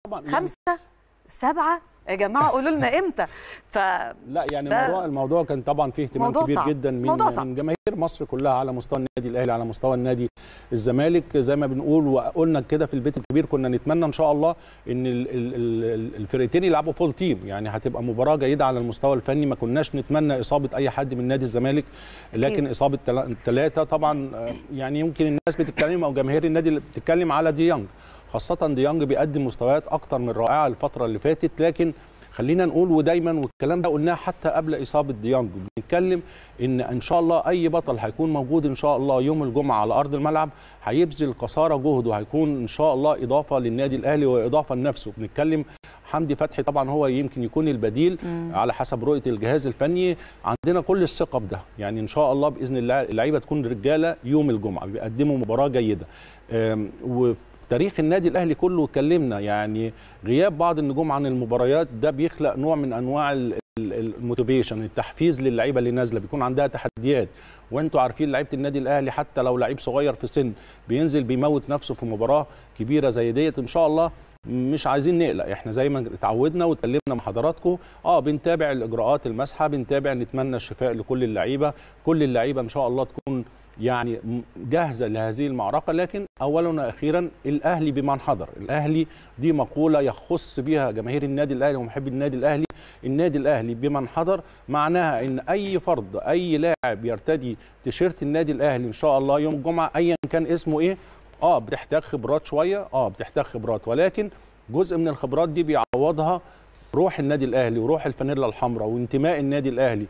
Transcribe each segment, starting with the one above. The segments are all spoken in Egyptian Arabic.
طبعا يعني خمسه سبعه يا جماعه قولوا لنا امتى ف لا يعني ده الموضوع الموضوع كان طبعا فيه اهتمام موضوع كبير صعب. جدا من موضوع صعب. من جماهير مصر كلها على مستوى النادي الاهلي على مستوى النادي الزمالك زي ما بنقول وقلنا كده في البيت الكبير كنا نتمنى ان شاء الله ان ال- ال- ال- الفرقتين يلعبوا فول تيم يعني هتبقى مباراه جيده على المستوى الفني ما كناش نتمنى اصابه اي حد من نادي الزمالك لكن أكيد. اصابه الثلاثه طبعا آه، يعني يمكن الناس بتتكلم او جماهير النادي اللي بتتكلم على ديانج خاصه ديانج بيقدم مستويات اكتر من رائعه الفتره اللي فاتت لكن خلينا نقول ودايما والكلام ده قلناه حتى قبل اصابه ديانج بنتكلم ان ان شاء الله اي بطل هيكون موجود ان شاء الله يوم الجمعه على ارض الملعب هيبذل قصارى جهده هيكون ان شاء الله اضافه للنادي الاهلي واضافه لنفسه بنتكلم حمدي فتحي طبعا هو يمكن يكون البديل على حسب رؤيه الجهاز الفني عندنا كل الثقه بده يعني ان شاء الله باذن الله اللعيبه تكون رجاله يوم الجمعه بيقدموا مباراه جيده أم، وفي تاريخ النادي الاهلي كله اتكلمنا يعني غياب بعض النجوم عن المباريات ده بيخلق نوع من انواع ال- ال- الموتيفيشن التحفيز للعيبه اللي نازله بيكون عندها تحديات وانتوا عارفين لعيبه النادي الاهلي حتى لو لعيب صغير في سن بينزل بيموت نفسه في مباراه كبيره زي ديت ان شاء الله مش عايزين نقلق احنا زي ما اتعودنا واتكلمنا مع حضراتكم اه بنتابع الاجراءات المسحه بنتابع نتمنى الشفاء لكل اللعيبه كل اللعيبه ان شاء الله تكون يعني م- جاهزه لهذه المعركه لكن اولا واخيرا الاهلي بمن حضر الاهلي دي مقوله يخص بها جماهير النادي الاهلي ومحبي النادي الاهلي النادي الاهلي بمن حضر معناها ان اي فرد اي لاعب يرتدي تيشيرت النادي الاهلي ان شاء الله يوم الجمعه ايا كان اسمه ايه اه بتحتاج خبرات شويه اه بتحتاج خبرات ولكن جزء من الخبرات دي بيعوضها روح النادي الاهلي وروح الفانيلا الحمراء وانتماء النادي الاهلي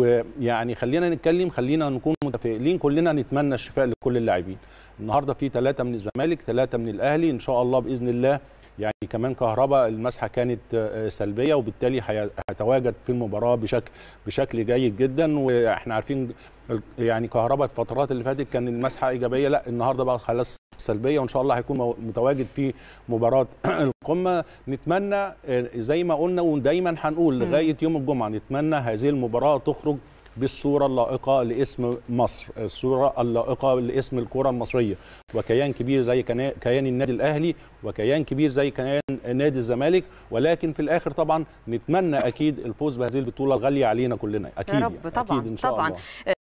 ويعني خلينا نتكلم خلينا نكون متفائلين كلنا نتمنى الشفاء لكل اللاعبين النهارده في ثلاثه من الزمالك ثلاثه من الاهلي ان شاء الله باذن الله يعني كمان كهرباء المسحه كانت آه، سلبيه وبالتالي هي- هيتواجد في المباراه بشكل بشكل جيد جدا واحنا عارفين ال- يعني كهرباء في الفترات اللي فاتت كان المسحه ايجابيه لا النهارده بقى خلاص سلبيه وان شاء الله هيكون مو- متواجد في مباراه القمه نتمنى آه، زي ما قلنا ودايما هنقول لغايه يوم الجمعه نتمنى هذه المباراه تخرج بالصوره اللائقه لاسم مصر الصوره اللائقه لاسم الكره المصريه وكيان كبير زي كنا- كيان النادي الاهلي وكيان كبير زي كيان نادي الزمالك ولكن في الاخر طبعا نتمنى اكيد الفوز بهذه البطوله الغاليه علينا كلنا اكيد يا رب يعني. طبعا اكيد ان شاء طبعا الله